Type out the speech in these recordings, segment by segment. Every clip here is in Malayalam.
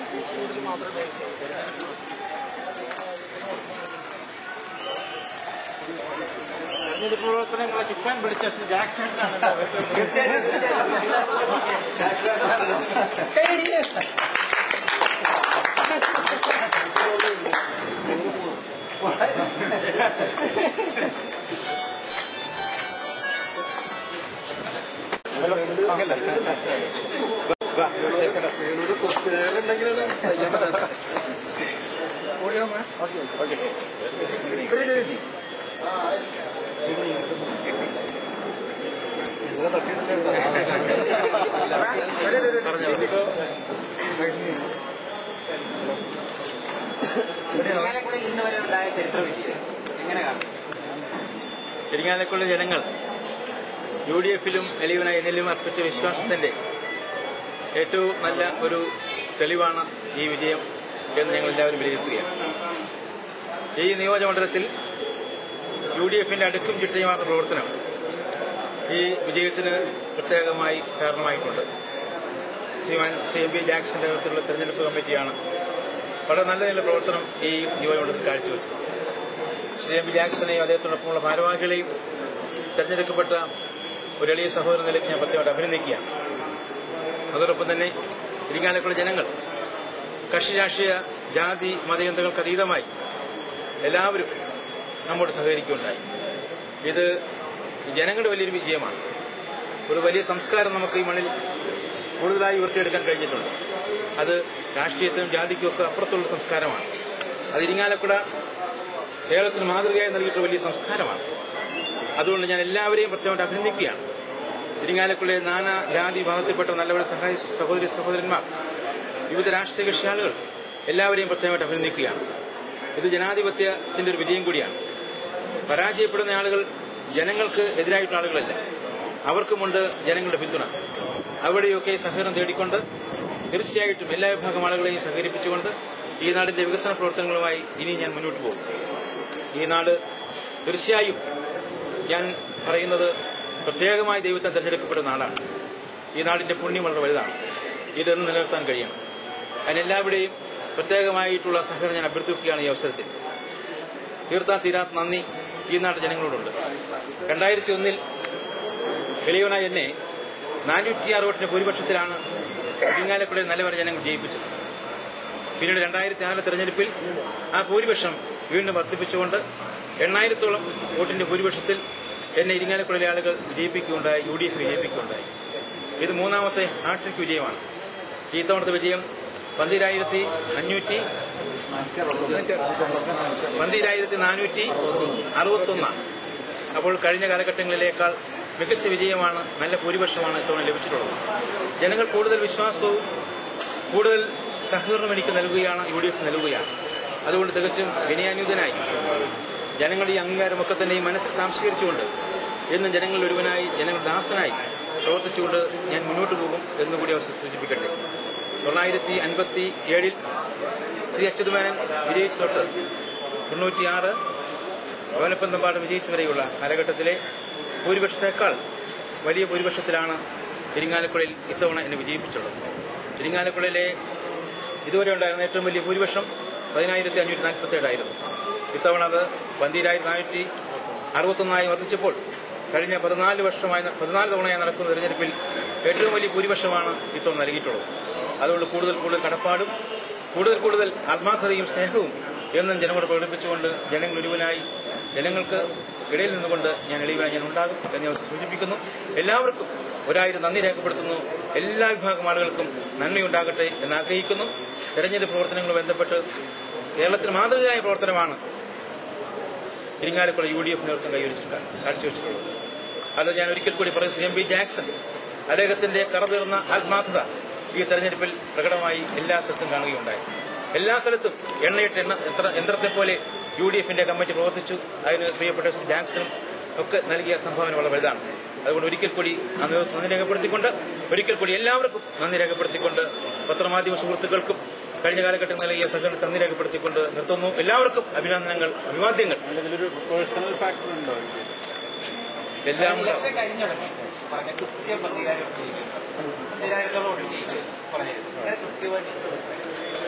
തെരഞ്ഞെടുപ്പ് പ്രവർത്തനങ്ങളെ ചുക്കാൻ പിടിച്ച ശ്രീ ജാക്സൺ ഇന്ന് വരെ ഉണ്ടായ ചരിത്രമില്ല എങ്ങനെ കാണും ഇരിങ്ങാലക്കുള്ള ജനങ്ങൾ യു ഡി എഫിലും എലിവന എന്നിലും അർപ്പിച്ച വിശ്വാസത്തിന്റെ ഏറ്റവും നല്ല ഒരു തെളിവാണ് ഈ വിജയം എന്ന് ഞങ്ങൾ എല്ലാവരും വിലയിരുത്തുകയാണ് ഈ നിയോജകമണ്ഡലത്തിൽ യു ഡി എഫിന്റെ അടുക്കും ചിട്ടയുമാർന്ന പ്രവർത്തനം ഈ വിജയത്തിന് പ്രത്യേകമായി കാരണമായിട്ടുണ്ട് ശ്രീമാൻ സി എം പി ജാക്സന്റെ നേതൃത്വത്തിലുള്ള തെരഞ്ഞെടുപ്പ് കമ്മിറ്റിയാണ് വളരെ നല്ല നല്ല പ്രവർത്തനം ഈ നിയോജകമണ്ഡലത്തിൽ കാഴ്ചവെച്ചത് ശ്രീ എം പി ജാക്സനെയും അദ്ദേഹത്തോടൊപ്പമുള്ള ഭാരവാഹികളെയും തെരഞ്ഞെടുക്കപ്പെട്ട ഒരു എളിയ സഹോദരൻ നിലയ്ക്ക് ഞാൻ പ്രത്യേകമായിട്ട് അഭിനന്ദിക്കുകയാണ് അതോടൊപ്പം തന്നെ ഇരിങ്ങാലക്കുള്ള ജനങ്ങൾ കക്ഷി രാഷ്ട്രീയ ജാതി മതചിന്തകൾക്ക് അതീതമായി എല്ലാവരും നമ്മോട് സഹകരിക്കുകയുണ്ടായി ഇത് ജനങ്ങളുടെ വലിയൊരു വിജയമാണ് ഒരു വലിയ സംസ്കാരം നമുക്ക് ഈ മണ്ണിൽ കൂടുതലായി ഉയർത്തിയെടുക്കാൻ കഴിഞ്ഞിട്ടുണ്ട് അത് രാഷ്ട്രീയത്തിനും ജാതിക്കും ഒക്കെ അപ്പുറത്തുള്ള സംസ്കാരമാണ് അത് ഇരിങ്ങാലക്കുട കേരളത്തിന് മാതൃകയായി നൽകിയിട്ടുള്ള വലിയ സംസ്കാരമാണ് അതുകൊണ്ട് ഞാൻ എല്ലാവരെയും പ്രത്യേകമായിട്ട് അഭിനന്ദിക്കുകയാണ് ഇരിങ്ങാലക്കുള്ളിലെ നാനാ ജാതി വിഭാഗത്തിൽപ്പെട്ട നല്ലവരെ സഹായ സഹോദരി സഹോദരന്മാർ വിവിധ രാഷ്ട്രീയ കക്ഷിയാളുകൾ എല്ലാവരെയും പ്രത്യേകമായിട്ട് അഭിനന്ദിക്കുകയാണ് ഇത് ജനാധിപത്യത്തിന്റെ ഒരു വിജയം കൂടിയാണ് പരാജയപ്പെടുന്ന ആളുകൾ ജനങ്ങൾക്ക് എതിരായിട്ടുള്ള ആളുകളല്ല അവർക്കുമുണ്ട് ജനങ്ങളുടെ പിന്തുണ അവിടെയൊക്കെ സഹകരണം തേടിക്കൊണ്ട് തീർച്ചയായിട്ടും എല്ലാ വിഭാഗം ആളുകളെയും സഹകരിപ്പിച്ചുകൊണ്ട് ഈ നാടിന്റെ വികസന പ്രവർത്തനങ്ങളുമായി ഇനി ഞാൻ മുന്നോട്ട് പോകും ഈ നാട് തീർച്ചയായും ഞാൻ പറയുന്നത് പ്രത്യേകമായി ദൈവത്തെ തെരഞ്ഞെടുക്കപ്പെട്ട നാടാണ് ഈ നാടിന്റെ പുണ്യം വളരെ വലുതാണ് ഇതെന്ന് നിലനിർത്താൻ കഴിയണം അതിനെല്ലാവരുടെയും പ്രത്യേകമായിട്ടുള്ള സഹകരണം ഞാൻ അഭ്യർത്ഥിക്കുകയാണ് ഈ അവസരത്തിൽ തീർത്താ തീരാത്ത നന്ദി ഈ നാട്ടിലെ ജനങ്ങളോടുണ്ട് രണ്ടായിരത്തി ഒന്നിൽ എളിയവനായി എന്നെ നാനൂറ്റിയാറ് വോട്ടിന്റെ ഭൂരിപക്ഷത്തിലാണ് ഇരിങ്ങാലക്കുടയിൽ നിലവര ജനങ്ങൾ ജയിപ്പിച്ചത് പിന്നീട് രണ്ടായിരത്തി ആറിലെ തെരഞ്ഞെടുപ്പിൽ ആ ഭൂരിപക്ഷം വീണ്ടും വർദ്ധിപ്പിച്ചുകൊണ്ട് എണ്ണായിരത്തോളം വോട്ടിന്റെ ഭൂരിപക്ഷത്തിൽ എന്നെ ഇരിങ്ങാലക്കുടയിലെ ആളുകൾ വിജയിപ്പിക്കുകയുണ്ടായി യു ഡി എഫ് വിജയിപ്പിക്കുകയുണ്ടായി ഇത് മൂന്നാമത്തെ ഹാട്രിക് വിജയമാണ് ഈ തവണത്തെ വിജയം പന്തിരായിരത്തി അഞ്ഞൂറ്റി പന്തിരായിരത്തി നാനൂറ്റി അറുപത്തൊന്നാണ് അപ്പോൾ കഴിഞ്ഞ കാലഘട്ടങ്ങളിലേക്കാൾ മികച്ച വിജയമാണ് നല്ല ഭൂരിപക്ഷമാണ് ഇത്തവണ ലഭിച്ചിട്ടുള്ളത് ജനങ്ങൾ കൂടുതൽ വിശ്വാസവും കൂടുതൽ സഹകരണം എനിക്ക് നൽകുകയാണ് യു ഡി എഫ് നൽകുകയാണ് അതുകൊണ്ട് തികച്ചും വിനയാന്യുതനായി ജനങ്ങളുടെ ഈ അംഗീകാരമൊക്കെ തന്നെ ഈ മനസ്സിൽ സംസ്കരിച്ചുകൊണ്ട് എന്നും ജനങ്ങളിൽ ഒരുവനായി ജനങ്ങളുടെ ദാസനായി പ്രവർത്തിച്ചുകൊണ്ട് ഞാൻ മുന്നോട്ട് പോകും എന്നുകൂടി അവസരം സൂചിപ്പിക്കട്ടെ തൊള്ളായിരത്തി അൻപത്തി ഏഴിൽ ശ്രീ അച്യുതമേനൻ വിജയിച്ചു തൊട്ട് തൊണ്ണൂറ്റിയാറ് ഓലപ്പന്തമ്പാട് വിജയിച്ചു വരെയുള്ള കാലഘട്ടത്തിലെ ഭൂരിപക്ഷത്തേക്കാൾ വലിയ ഭൂരിപക്ഷത്തിലാണ് ഇരിങ്ങാലക്കുടയിൽ ഇത്തവണ എന്നെ വിജയിപ്പിച്ചുള്ളത് ഇരിങ്ങാലക്കുടയിലെ ഇതുവരെ ഉണ്ടായിരുന്ന ഏറ്റവും വലിയ ഭൂരിപക്ഷം പതിനായിരത്തി അഞ്ഞൂറ്റി നാൽപ്പത്തി ഏഴായിരുന്നു ഇത്തവണ അത് പന്തിരായിരത്തി നാനൂറ്റി അറുപത്തൊന്നായി വർദ്ധിച്ചപ്പോൾ കഴിഞ്ഞ പതിനാല് വർഷമായി പതിനാല് തവണയായി നടക്കുന്ന തെരഞ്ഞെടുപ്പിൽ ഏറ്റവും വലിയ ഭൂരിപക്ഷമാണ് ഇത്തവണ നൽകിയിട്ടുള്ളത് അതുകൊണ്ട് കൂടുതൽ കൂടുതൽ കടപ്പാടും കൂടുതൽ കൂടുതൽ ആത്മാർത്ഥതയും സ്നേഹവും എന്നും ജനങ്ങളോട് പ്രകടിപ്പിച്ചുകൊണ്ട് ജനങ്ങൾ ഒരുവനായി ജനങ്ങൾക്ക് ഇടയിൽ നിന്നുകൊണ്ട് ഞാൻ എളിവായി ഞാൻ ഉണ്ടാകും എന്ന് ഞാൻ സൂചിപ്പിക്കുന്നു എല്ലാവർക്കും ഒരായിരം നന്ദി രേഖപ്പെടുത്തുന്നു എല്ലാ വിഭാഗം ആളുകൾക്കും നന്ദിയുണ്ടാകട്ടെ എന്ന് ആഗ്രഹിക്കുന്നു തെരഞ്ഞെടുപ്പ് പ്രവർത്തനങ്ങളുമായി ബന്ധപ്പെട്ട് കേരളത്തിന് മാതൃകയായ പ്രവർത്തനമാണ് ഇരിങ്ങാലക്കുട യു ഡി എഫ് നേതൃത്വം കൈവരിച്ചിട്ടുണ്ട് കാഴ്ചവെച്ചിട്ടുള്ളത് അത് ഞാൻ ഒരിക്കൽ കൂടി പറയും സി എം പി ജാക്സൺ അദ്ദേഹത്തിന്റെ കറതീർന്ന ആത്മാർത്ഥത ഈ തെരഞ്ഞെടുപ്പിൽ പ്രകടമായി എല്ലാ സ്ഥലത്തും കാണുകയുണ്ടായി എല്ലാ സ്ഥലത്തും എണ്ണയിട്ട് എണ്ണ യന്ത്ര- യന്ത്രത്തെ പോലെ യു ഡി എഫിന്റെ കമ്മിറ്റി പ്രവർത്തിച്ചു അതിന് പ്രിയപ്പെട്ട ശ്രീ ജാക്സണും ഒക്കെ നൽകിയ സംഭാവന വളരെ വലുതാണ് അതുകൊണ്ട് ഒരിക്കൽ കൂടി ആ നേതൃത്വം നന്ദി രേഖപ്പെടുത്തിക്കൊണ്ട് ഒരിക്കൽ കൂടി എല്ലാവർക്കും നന്ദി രേഖപ്പെടുത്തിക്കൊണ്ട് പത്രമാധ്യമ സുഹൃത്തുക്കൾക്കും കഴിഞ്ഞ കാലഘട്ടത്തിൽ നൽകിയ സഹകരണം നന്ദി രേഖപ്പെടുത്തിക്കൊണ്ട് നിർത്തുന്നു എല്ലാവർക്കും അഭിനന്ദനങ്ങൾ അഭിവാദ്യങ്ങൾ അതിലൊരു പേഴ്സണൽ ഫാക്ടർ ഉണ്ടോ എല്ലാം ഇലക്ഷൻ കഴിഞ്ഞുടനെ പറഞ്ഞ കൃത്യം പ്രതികാരം പതിനായിരത്തോളം വോട്ട് ജയിക്കും പറഞ്ഞിരുന്നു അങ്ങനെ കൃത്യമായിട്ട്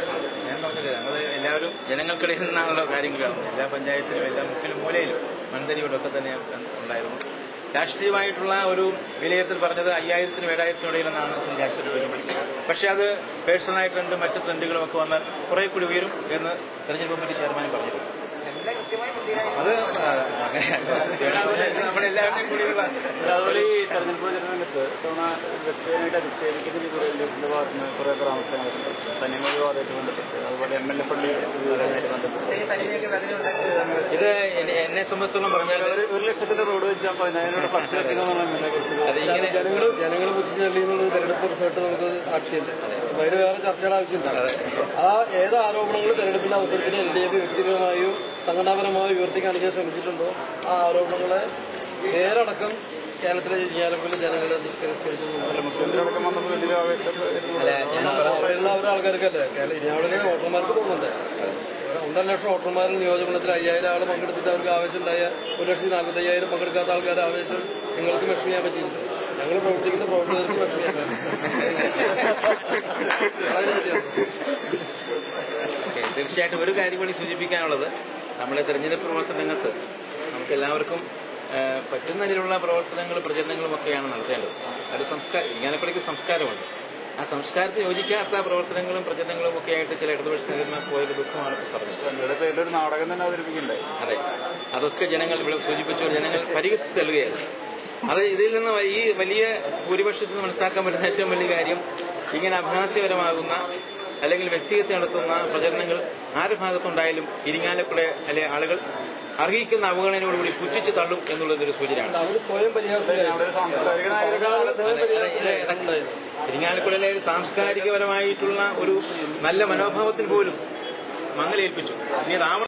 എല്ലാവരും ജനങ്ങൾക്കിടയിൽ നിന്നാണല്ലോ കാര്യങ്ങൾ കാണുന്നത് എല്ലാ പഞ്ചായത്തിലും എല്ലാ മുക്കിലും മൂലയിലും മൺതരിയോടൊക്കെ തന്നെ ഉണ്ടായിരുന്നു രാഷ്ട്രീയമായിട്ടുള്ള ഒരു വിലയിരുത്തൽ പറഞ്ഞത് അയ്യായിരത്തിനും ഏഴായിരത്തിനും ഇടയിലെന്നാണ് ശ്രീ രാഷ്ട്രീയ വിളിച്ചത് പക്ഷെ അത് പേഴ്സണലായ ട്രെൻഡ് മറ്റ് ട്രെൻഡുകളും ഒക്കെ വന്നാൽ കുറെ കൂടി ഉയരും എന്ന് തെരഞ്ഞെടുപ്പ് കമ്മിറ്റി ചെയർമാൻ പറഞ്ഞിരുന്നു എല്ലാം കൃത്യമായി മുൻകൂറായി അത് അങ്ങനെ നമ്മുടെ എല്ലാവരുടെയും കൂടിയുള്ള അതുപോലെ ഈ തെരഞ്ഞെടുപ്പ് പ്രചരണരംഗത്ത് തവണ വ്യക്തിയായിട്ട് അധിക്ഷേപിക്കുന്ന രീതിയിലുള്ള ഭാഗത്ത് നിന്ന് കുറെ പരാമർശങ്ങളുണ്ട് തനിമ വിവാദമായിട്ട് ബന്ധപ്പെട്ട് അതുപോലെ എം എൽ എ പള്ളി വിവാദമായിട്ട് ബന്ധപ്പെട്ട് ഈ തനിമയൊക്കെ വേദന ഉണ്ടാക്കുന്നത് ഇത് എന്നെ- എന്നെ സംബന്ധിച്ചിടത്തോളം പറഞ്ഞാൽ ഒരു ഒരു ലക്ഷത്തിന്റെ റോഡ് വെച്ചാൽ പതിനായിരം ഫ്ലക്സ് വെക്കുന്നതാണ് എം എൽ എ കുറിച്ച് അത് ഇങ്ങനെ ജനങ്ങൾ ജനങ്ങൾ പുച്ഛിച്ച് തള്ളിയെന്നുള്ളത് തെരഞ്ഞെടുപ്പ് റിസൾട്ട് നമുക്ക് സാക്ഷിയല്ല അപ്പൊ അതിന് വേറെ ചർച്ചയുടെ ആവശ്യമില്ല ആ ഏത് ആരോപണങ്ങൾ തെരഞ്ഞെടുപ്പിന്റെ അവസരത്തിൽ എൽ ഡി എഫ് വ്യക്തിപരമായോ സംഘടനാപരമായോ ഉയർത്തി കാണിക്കാൻ ശ്രമിച്ചിട്ടുണ്ടോ ആ ആരോപണങ്ങളെ നേരടക്കം കേരളത്തിലെ ഞാനപ്പോലെ ജനങ്ങളെ തിരസ്കരിച്ചു മുഖ്യമന്ത്രിയടക്കം വന്നപ്പോൾ വലിയ ആവേശം അല്ല ഞാൻ അവിടെയുള്ള ഓരോ ആൾക്കാർക്കല്ലേ കേരള ഇനിയാളുടെ വോട്ടർമാർക്ക് തോന്നുന്നുണ്ട് ഒന്നര ലക്ഷം വോട്ടർമാരിൽ നിയോജകമണ്ഡലത്തിൽ അയ്യായിരം ആൾ പങ്കെടുത്തിട്ട് അവർക്ക് ആവശ്യമുണ്ടായ ഒരു ലക്ഷത്തി നാൽപ്പത്തി അയ്യായിരം പങ്കെടുക്കാത്ത ആൾക്കാരുടെ ആവേശം നിങ്ങൾക്ക് വിഷമം ചെയ്യാൻ പറ്റിയില്ല ഞങ്ങൾ പ്രവർത്തിക്കുന്ന പ്രവർത്തകർക്ക് വിഷമം ചെയ്യാൻ പറ്റില്ല ഓക്കേ. തീർച്ചയായിട്ടും ഒരു കാര്യം കൂടി സൂചിപ്പിക്കാനുള്ളത് നമ്മുടെ തെരഞ്ഞെടുപ്പ് പ്രവർത്തന രംഗത്ത് നമുക്ക് എല്ലാവർക്കും ആ, പറ്റുന്ന രീതിയിലുള്ള പ്രവർത്തനങ്ങളും പ്രചരണങ്ങളും ഒക്കെയാണ് നടത്തേണ്ടത് അത് സംസ്കാരം ഇങ്ങനെപ്പടിക്ക് സംസ്കാരമുണ്ട് ആ സംസ്കാരത്തെ യോജിക്കാത്ത പ്രവർത്തനങ്ങളും പ്രചരണങ്ങളും ഒക്കെ ആയിട്ട് ചില ഇടതുപക്ഷ നേതാക്കന്മാർ പോയത് ദുഃഖമാണ് പറഞ്ഞത് രണ്ടുപേരുടെ പേരിലൊരു നാടകം തന്നെ അവതരിപ്പിക്കണ്ടായി അതെ അതൊക്കെ ജനങ്ങൾ ഇവിടെ സൂചിപ്പിച്ചു ജനങ്ങൾ പരിഹസിച്ച് തള്ളുകയായിരുന്നു അത് ഇതിൽ നിന്ന് ഈ വലിയ ഭൂരിപക്ഷത്തിൽ നിന്ന് മനസ്സിലാക്കാൻ പറ്റുന്ന ഏറ്റവും വലിയ കാര്യം ഇങ്ങനെ അഭ്യാസപരമാകുന്ന അല്ലെങ്കിൽ വ്യക്തിഗത നടത്തുന്ന പ്രചരണങ്ങൾ ആരുടെ ഭാഗത്തുണ്ടായാലും ഇരിങ്ങാലക്കുടെ അല്ലെ ആളുകൾ അർഹിക്കുന്ന അവഗണനയോടുകൂടി പുച്ഛിച്ച് തള്ളും എന്നുള്ളതൊരു സൂചനയാണ് അവർ സ്വയം പരിഹാസത്തിലായി അവിടെ ഒരു സാംസ്കാരിക നായകരുടെ സ്വയം പരിഹാസത്തിലായി ഇരിങ്ങാലക്കുടയിലെ ഒരു സാംസ്കാരികപരമായിട്ടുള്ള ഒരു നല്ല മനോഭാവത്തിന് പോലും മങ്ങലേൽപ്പിച്ചു ഇനി അത് ആവർത്തി